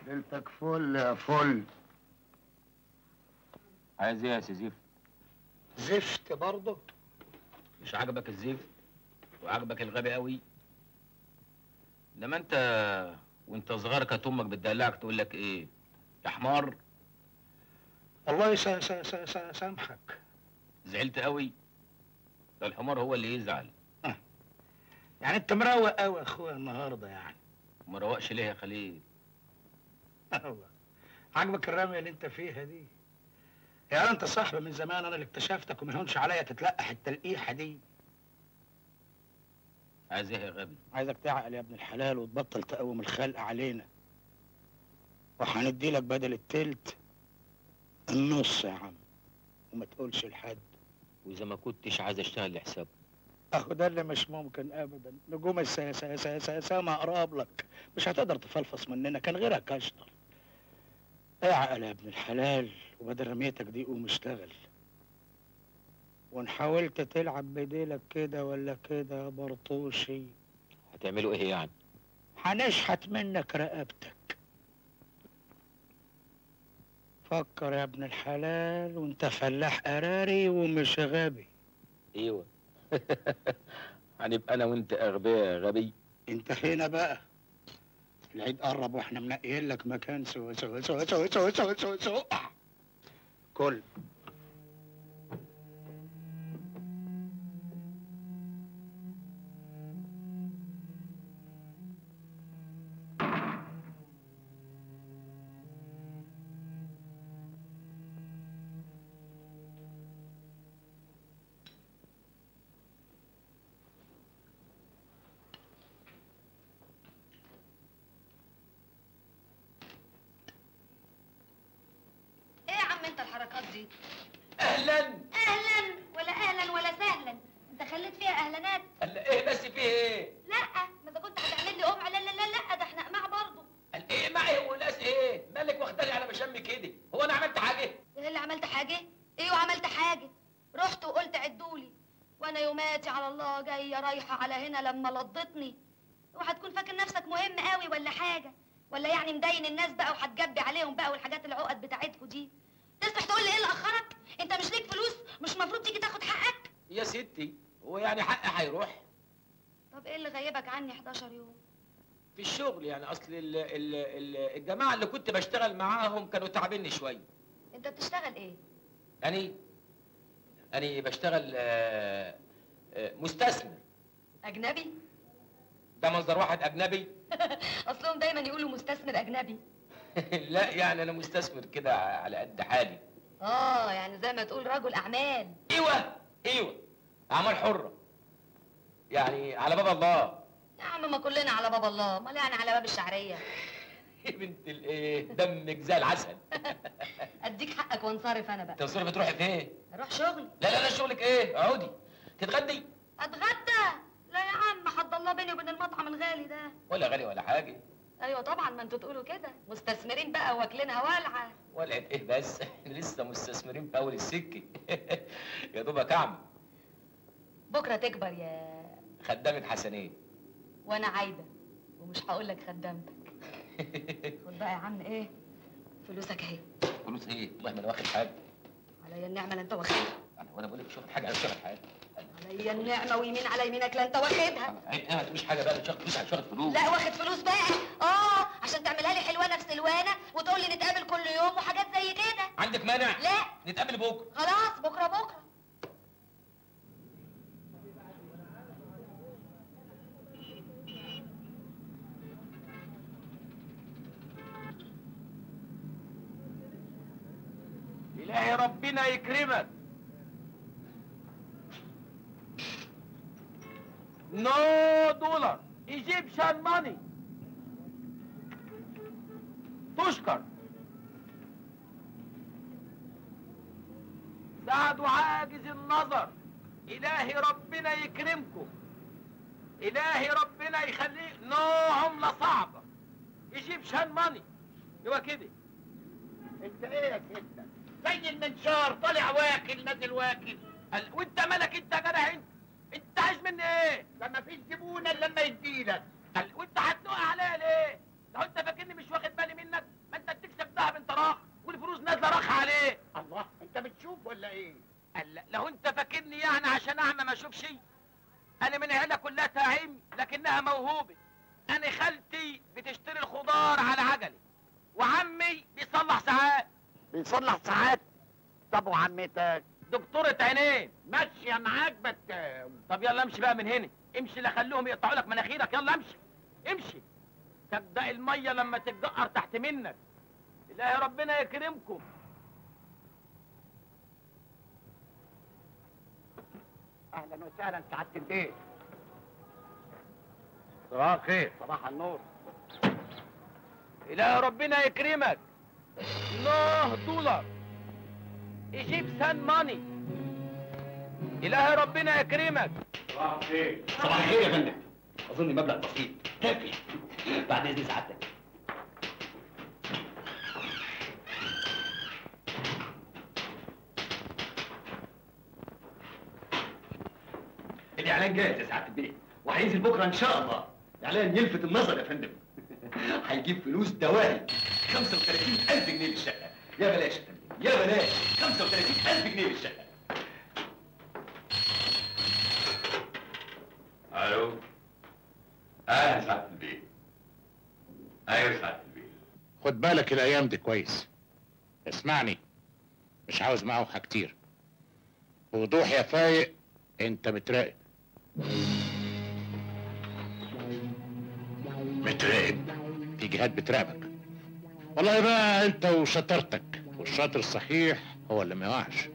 ليلتك فل يا فل عايز ايه يا سي زيف زفت برضه مش عاجبك الزيف وعاجبك الغبي قوي انما انت وانت صغير كانت امك بتدلعك تقول لك ايه يا حمار الله يس- يس- يس- يس- يسامحك زعلت قوي ده الحمار هو اللي يزعل يعني انت مروق قوي يا اخويا النهارده يعني ما روقش ليه يا خليل الله عاجبك الرميه اللي انت فيها دي يا انت صاحبي من زمان انا اللي اكتشفتك وما يهونش عليا تتلقح التلقيحه دي عايز ايه يا غبي عايزك تعقل يا ابن الحلال وتبطل تقوم الخلق علينا وهندي لك بدل التلت النص يا عم وما تقولش لحد واذا ما كنتش عايز اشتغل لحسابه اهو ده اللي مش ممكن ابدا نجوم السما اقرب لك مش هتقدر تفلفص مننا كان غيرك اشطر اعقل يا ابن الحلال وبدل رميتك دي قوم اشتغل وان حاولت تلعب بديلك كده ولا كده يا برطوشي هتعملوا ايه يعني هنشحت منك رقبتك فكر يا ابن الحلال وانت فلاح قراري ومش غبي ايوه هنبقى انا وانت اغبياء يا غبي انت هنا بقى العيد قرب واحنا منقيين لك مكان سوا سوا سوا سوا سوا سوا سوا سوا كل ايه يا عم انت الحركات دي اهلا اهلا ولا اهلا ولا سهلا انت خليت فيها اهلانات قال ايه بس فيه ايه لا ما اذا كنت هتعمل لي قمع لا لا لا لا ده احنا قماع برضه قال ايه معي وناس ايه مالك واخداني على مشامي كده هو انا عملت حاجه ايه اللي عملت حاجه ايوه عملت حاجه رحت وقلت عدولي وانا يوماتي على الله جايه رايحه على هنا لما لضتني وهتكون فاكر نفسك مهم قوي ولا حاجه ولا يعني مدين الناس بقى وهتجبي عليهم بقى والحاجات العقد بتاعتكوا دي تسمح تقول لي ايه اللي اخرك انت مش ليك فلوس مش المفروض تيجي تاخد حقك يا ستي هو يعني حقي هيروح طب ايه اللي غيبك عني 11 يوم في الشغل يعني اصل ال ال ال الجماعه اللي كنت بشتغل معاهم كانوا تعبني شويه انت بتشتغل ايه اني اني بشتغل آه، آه، مستثمر اجنبي ده مصدر واحد اجنبي اصلهم دايما يقولوا مستثمر اجنبي لا يعني انا مستثمر كده على قد حالي اه يعني زي ما تقول رجل اعمال ايوه ايوه اعمال حره يعني على باب الله يا عم ما كلنا على باب الله امال يعني على باب الشعريه يا بنت الايه دمك زي العسل اديك حقك وانصرف انا بقى تصرفي تروحي فين اروح شغلي لا لا لا شغلك ايه اقعدي تتغدي اتغدى لا يا عم حد الله بيني وبين المطعم الغالي ده ولا غالي ولا حاجه ايوه طبعا ما انتوا تقولوا كده مستثمرين بقى واكلينها والعه ولعت ايه بس احنا لسه مستثمرين في اول السكه يا دوبك اعمل بكره تكبر يا خدامة حسنين وانا عايده ومش هقول لك خدامتك خد بقى يا عم ايه فلوسك اهي فلوس ايه والله ما انا واخد حاجه عليا النعمه اللي انت واخدها انا وانا بقول لك مش واخد حاجه انا مش واخد حاجه عليا النعمه ويمين على يمينك لا انت واخدها عيب ايه ما تقوليش حاجه بقى مش واخد فلوس مش واخد فلوس لا واخد فلوس بقى اه عشان تعملها لي حلوانه في سلوانه وتقول لي نتقابل كل يوم وحاجات زي كده عندك مانع لا نتقابل بكره خلاص بكره بكره إلهي ربنا يكرمك نو دولار ايجيبشن ماني تشكر سعد عاجز النظر إلهي ربنا يكرمكم إلهي ربنا يخليك نو عملة صعبة ايجيبشن ماني يبقى كده انت ايه يا كده زي المنشار طالع واكل نازل واكل قال- وانت مالك انت يا جدع انت انت عايز مني ايه ده ما فيش زبون الا لما يديلك قال- وانت هتنق عليا ليه لو انت فاكرني مش واخد بالي منك بنصلح ساعات طب وعمتك دكتورة عينين ماشيه معاك بت طب يلا امشي بقى من هنا امشي لا خليهم يقطعوا لك مناخيرك يلا امشي امشي تبدا الميه لما تتجقر تحت منك الهي ربنا يكرمكم اهلا وسهلا سعاده البيت صباح الخير صباح النور الهي ربنا يكرمك الله دولار يجيب سان ماني الهي ربنا يكرمك صباح الخير صباح الخير يا فندم اظن مبلغ بسيط كافي بعد اذن سعادتك الاعلان جاهز يا سعاده البيت وهينزل بكره ان شاء الله اعلان يلفت النظر يا فندم هيجيب فلوس دواهي 35000 جنيه للشقه يا بلاش يا فندم يا بلاش 35000 جنيه للشقه الو اهلا سعاده البيت ايوه سعاده البيت خد بالك الايام دي كويس اسمعني مش عاوز معوحة كتير بوضوح يا فايق انت متراقب متراقب في جهات بتراقبك والله بقى انت وشطارتك والشاطر الصحيح هو اللي ما يقعش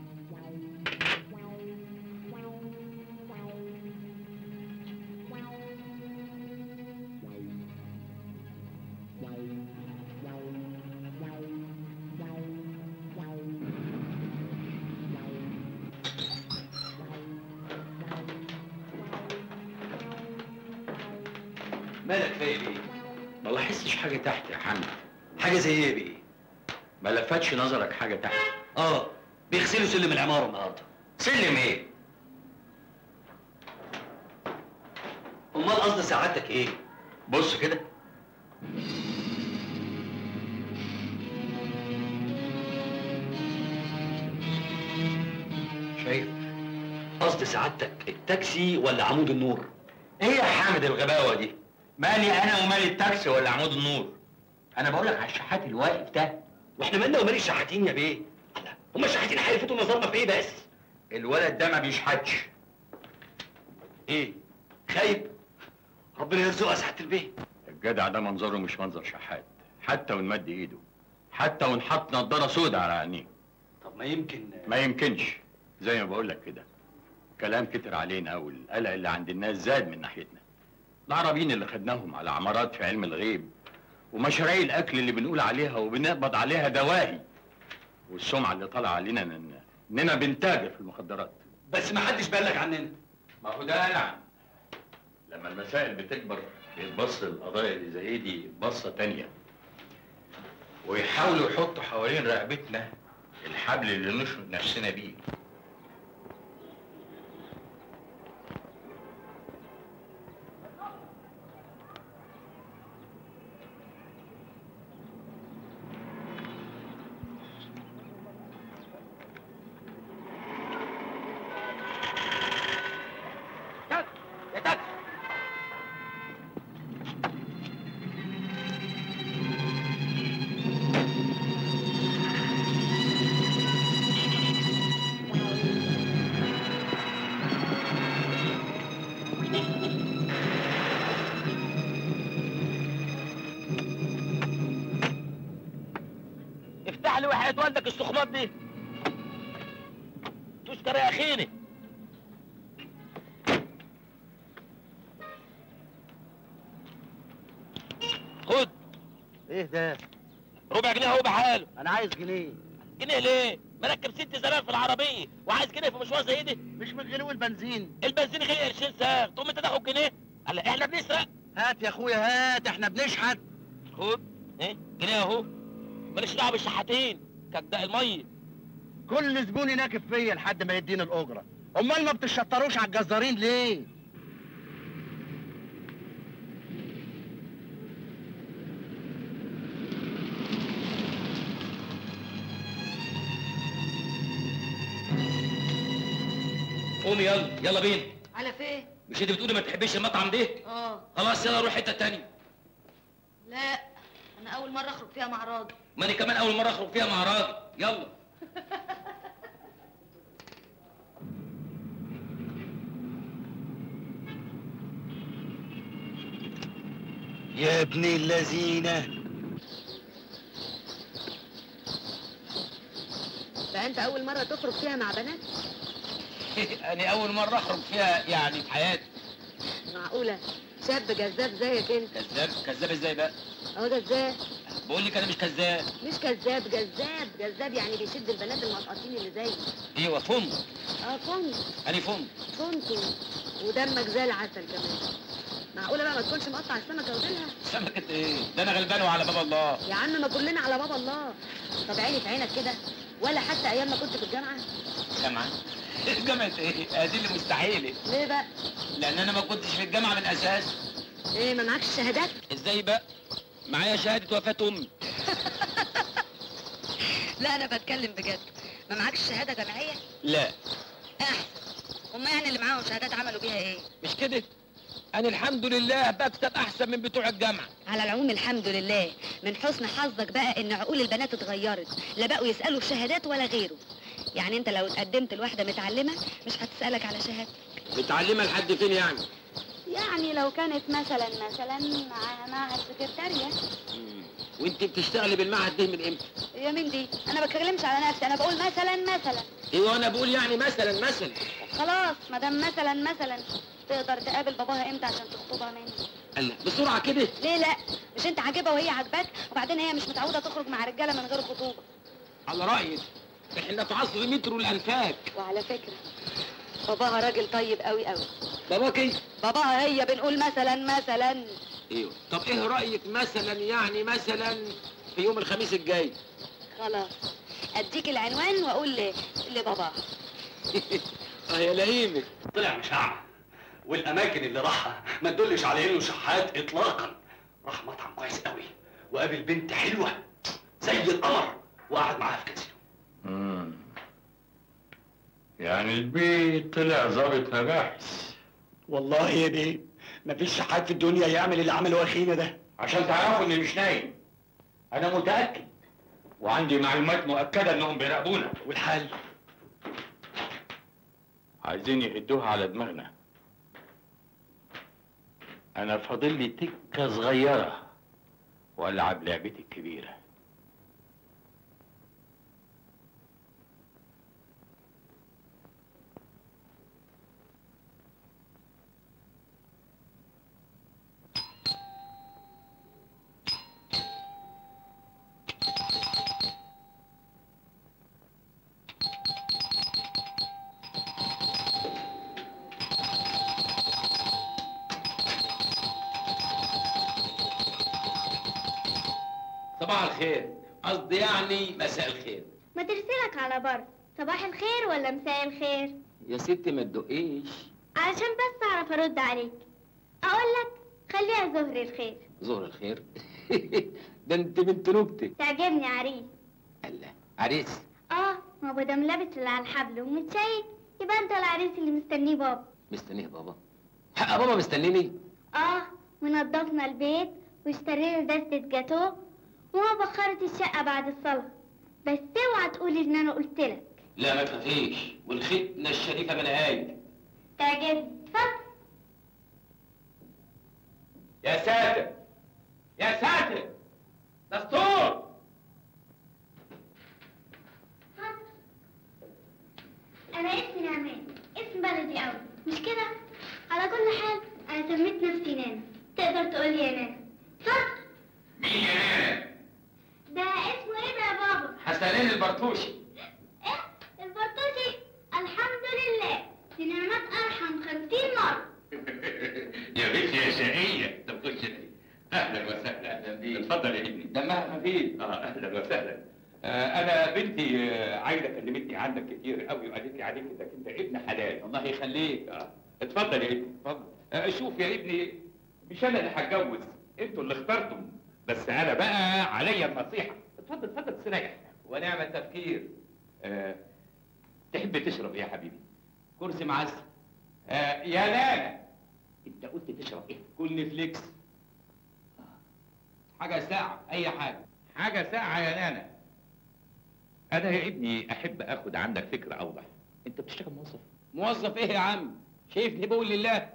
مالك فايق بيه؟ ما لاحظتش حاجة تحت يا حمد حاجة زي ايه بيه؟ ما لفتش نظرك حاجة تحت؟ اه بيغسلوا سلم العمارة النهاردة سلم ايه؟ امال قصد سعادتك ايه؟ بص كده شايف قصد سعادتك التاكسي ولا عمود النور؟ ايه يا حامد الغباوه دي مالي انا ومالي التاكسي ولا عمود النور انا بقول لك على الشحات الواقف ده واحنا مالنا ومال الشحاتين يا بيه؟ الله هم الشحاتين هيلفتوا نظرنا في ايه بس؟ الولد ده ما بيشحتش ايه؟ خايب؟ ربنا يرزقه يا سعاده البيه الجدع ده منظره مش منظر شحات حتى وان مد ايده حتى وان حط نضاره سودا على عينيه طب ما يمكن ما يمكنش زي ما بقول لك كده كلام كتر علينا والقلق اللي عند الناس زاد من ناحيتنا العربيين اللي خدناهم على عمارات في علم الغيب ومشاريع الاكل اللي بنقول عليها وبنقبض عليها دواهي والسمعه اللي طالعه علينا إن- اننا بنتاجر في المخدرات بس ما حدش بلغ عننا ما هو ده نعم لما المسائل بتكبر بيتبص القضايا اللي زي دي بصة تانية ويحاولوا يحطوا حوالين رقبتنا الحبل اللي نشرب نفسنا بيه يا تاكسي افتح لي وحياة والدك السخمات دي تشكر يا اخيني خد ايه ده ربع جنيه اهو بحاله انا عايز جنيه جنيه ليه؟ مركب ست زلال في العربية وعايز جنيه في مشوار زي دي مش من غلو البنزين البنزين غير قرشين ساغ تقوم انت تاخد جنيه هلا احنا بنسرق هات يا اخويا هات احنا بنشحت خد ايه جنيه اهو ماليش دعوه بالشحاتين كجداء الميه كل زبون يناكب فيا لحد ما يديني الاجره امال ما بتشطروش على الجزارين ليه قومي يلا يلا بينا على فين مش انت بتقولي ما تحبيش المطعم ده اه خلاص يلا روح حته تانية لا انا اول مره اخرج فيها مع راجل ما انا كمان اول مره اخرج فيها مع راجل يلا يا ابن اللذينه بقى انت اول مره تخرج فيها مع بنات انا اول مره اخرج فيها يعني في حياتي معقوله شاب جذاب زيك انت كذاب كذاب ازاي بقى اهو جذاب بقول لك انا مش كذاب مش كذاب جذاب جذاب يعني بيشد البنات المقاطين اللي زيك ايوه فم اه كنت انا فم كنت ودمك زي العسل كمان معقوله بقى ما تكونش مقطع السمكه وديلها سمكة ايه ده انا غلبان وعلى باب الله يا عم ما كلنا على باب الله طب عيني في عينك كده ولا حتى ايام ما كنت في الجامعه جامعة جامعة ايه ادي اللي مستحيلة ليه بقى لان انا ما كنتش في الجامعة من اساس ايه ما معكش شهادات ازاي بقى معايا شهادة وفاة امي لا انا بتكلم بجد ما معكش شهاده جامعيه لا احسن هما يعني اللي معاهم شهادات عملوا بيها ايه مش كده انا الحمد لله بكتب احسن من بتوع الجامعة على العموم الحمد لله من حسن حظك بقى ان عقول البنات اتغيرت لا بقوا يسالوا في شهادات ولا غيره يعني انت لو اتقدمت لواحده متعلمه مش هتسالك على شهاده متعلمة لحد فين يعني يعني لو كانت مثلا مثلا معاها معهد سكرتاريه وانت بتشتغلي بالمعهد ده من امتى يا مين دي انا ما بتكلمش على نفسي انا بقول مثلا مثلا ايوه انا بقول يعني مثلا مثلا خلاص ما دام مثلا مثلا تقدر تقابل باباها امتى عشان تخطبها مني قال بسرعة كده ليه لا مش انت عاجبها وهي عاجباك وبعدين هي مش متعوده تخرج مع رجاله من غير خطوبه على رأيك احنا في عصر مترو الانفاك وعلى فكره باباها راجل طيب قوي قوي باباك ايه باباها هي بنقول مثلا مثلا ايوه طب ايه رأيك مثلا يعني مثلا في يوم الخميس الجاي خلاص اديك العنوان واقول ل- لباباها اه يا لئيمك طلع مشاع والاماكن اللي راحها ما تدلش على انه شحات اطلاقا راح مطعم كويس قوي وقابل بنت حلوه زي القمر وقعد معاها في كازينو مم. يعني البيت طلع ظابط مباحث والله يا بيه مفيش شحات في الدنيا يعمل اللي عمله اخينا ده عشان تعرفوا اني مش نايم انا متاكد وعندي معلومات مؤكده انهم بيراقبونا والحل عايزين يهدوها على دماغنا انا فاضل لي تكه صغيره والعب لعبتي الكبيره صباح الخير قصدي يعني مساء الخير ما ترسلك على بر صباح الخير ولا مساء الخير يا ستي ما تدقيش علشان بس اعرف ارد عليك اقول لك خليها ظهر الخير ظهر الخير ده انت بنت نكتة تعجبني عريس الله عريس اه ما هو دام لابس اللي على الحبل ومتشيك يبقى انت العريس اللي مستنيه بابا مستنيه بابا حق بابا مستنيني اه ونضفنا البيت واشترينا دستة جاتو وما بخرت الشقة بعد الصلاة بس اوعى تقولي ان انا قلت لك لا ما تخافيش والختنة الشريفة من هاي تعجبني اتفضل يا ساتر يا ساتر دستور انا اسمي نعمان اسم بلدي قوي مش كده على كل حال انا سميت نفسي نانا تقدر تقولي يا نانا اتفضل مين يا نانا ده اسمه ايه ده يا بابا حسنين البرتوشي ايه البرتوشي الحمد لله دي نعمات ارحم خمسين مرة يا بنت يا شقيه طب خش لي. اهلا وسهلا أهلا بيك. اتفضل يا ابني دمها خفيف اه اهلا وسهلا آه انا بنتي آه، عايده كلمتني عنك كتير قوي وقالت لي عليك انك انت ابن حلال الله يخليك آه. اتفضل يا ابني اتفضل آه شوف يا ابني مش انا اللي هتجوز انتوا اللي اخترتم بس انا بقى عليا النصيحه اتفضل اتفضل استريح ونعم التفكير آه. تحب تشرب ايه يا حبيبي كرسي معسل آه يا نانا انت قلت تشرب ايه كل فليكس حاجه ساعه اي حاجه حاجة ساعة يا نانا أنا يا ابني أحب آخد عندك فكرة أوضح أنت بتشتغل موظف موظف ايه يا عم شايفني بقول لله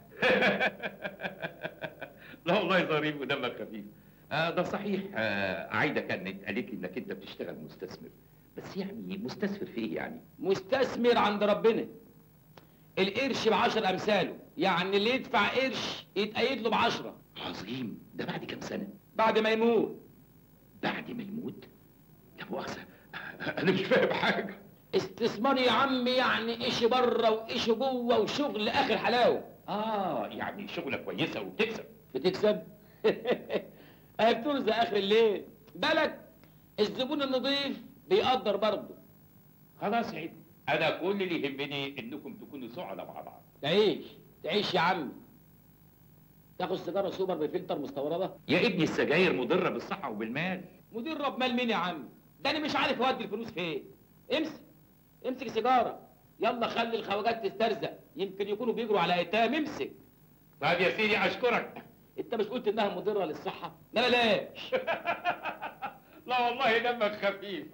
لا والله ظريف ودمك خفيف آه ده صحيح آه عايدة كانت قالت لي انك انت بتشتغل مستثمر بس يعني مستثمر في ايه يعني؟ مستثمر عند ربنا القرش بعشر امثاله يعني اللي يدفع قرش يتقيد له بعشرة عظيم ده بعد كام سنة؟ بعد ما يموت بعد ما يموت؟ لا مؤاخذة أنا مش فاهم حاجة استثمار يا عم يعني ايش بره وايش جوه وشغل اخر حلاوه آه يعني شغلة كويسة وبتكسب بتكسب اهي بترزق اخر الليل بالك الزبون النظيف بيقدر برضه خلاص يا ابني أنا كل اللي يهمني إنكم تكونوا سعداء مع بعض تعيش تعيش يا عم تاخد سيجاره سوبر بفلتر مستورده يا ابني السجاير مضرة بالصحة وبالمال مدير رب مال مين يا عم ده انا مش عارف اودي الفلوس فين امسك امسك سيجاره يلا خلي الخواجات تسترزق يمكن يكونوا بيجروا على ايتام امسك طيب يا سيدي أشكرك انت مش قلت انها مضره للصحه لا بلاش لا والله دمك خفيف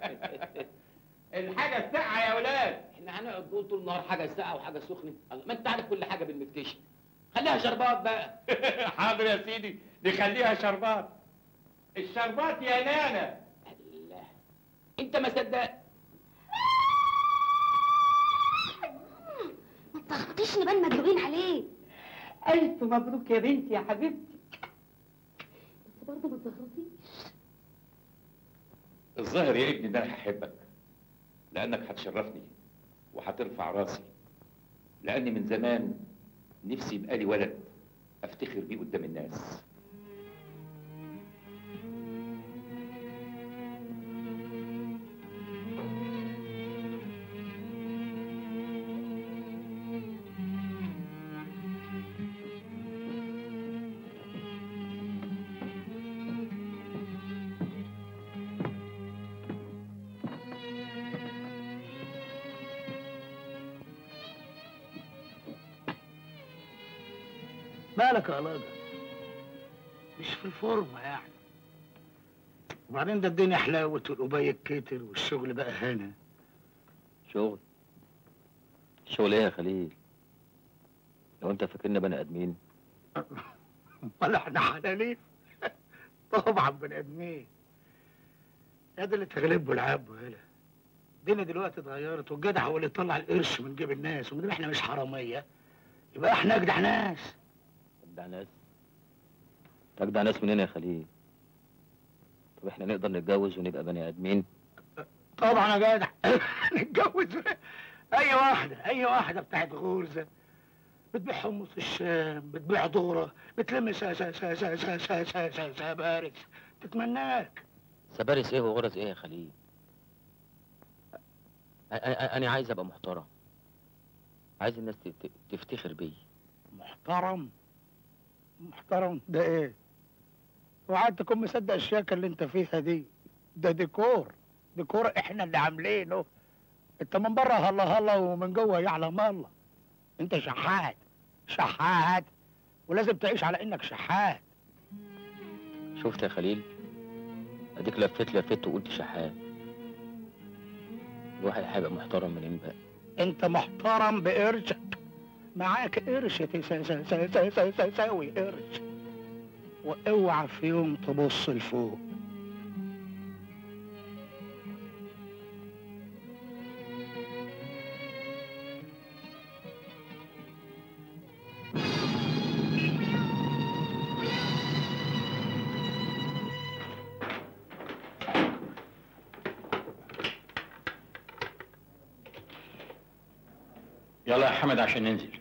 الحاجة الساقعة يا ولاد احنا هنقعد نقول طول النهار حاجه ساقعه وحاجه سخنه الله، ما انت عارف كل حاجه بالمفتشي خليها شربات بقى حاضر يا سيدي نخليها شربات الشربات يا نانا الله انت ما صدقت ما تلخبطيش نبان مدلوقين عليه ألف مبروك يا بنتي يا حبيبتي بس برضه ما تلخبطيش الظاهر يا ابني ان انا هحبك لانك هتشرفني وهترفع راسي لاني من زمان نفسي يبقى لي ولد افتخر بيه قدام الناس مالك يا قلاده مش في الفورمه يعني وبعدين ده الدنيا حلاوت والقباية كتر والشغل بقى هنا شغل شغل ايه يا خليل لو انت فاكرنا بني ادمين امال احنا حلالين طبعا بني ادمين يا ده اللي تغلبه العب هلا الدنيا دلوقتي اتغيرت والجدع هو اللي يطلع القرش من جيب الناس وما دام احنا مش حراميه يبقى احنا اجدع ناس تجدع ناس تجدع ناس منين يا خليل طب احنا نقدر نتجوز ونبقى بني ادمين طبعا يا جدع نتجوز اي واحده اي واحده بتاعت غرزه بتبيع حمص الشام بتبيع ذره بتلم سا سا سا سا سا سا سا سا سا بارس تتمناك سبارس ايه وغرز ايه يا خليل أ- أ- أ- انا عايز ابقى محترم عايز الناس ت- ت- تفتخر بيا محترم محترم ده ايه وقعدت تكون مصدق الشياكه اللي انت فيها دي ده ديكور ديكور احنا اللي عاملينه انت من بره هلا هلا ومن جوه يعلم الله انت شحات شحات ولازم تعيش على انك شحات شفت يا خليل اديك لفيت لفيت وقلت شحات الواحد هيبقى محترم منين بقى انت محترم بقرشك معاك قرش تسا- سا- سا- سا- سا- سا- ساوي قرش واوعى في يوم تبص لفوق يلا يا حمد عشان ننزل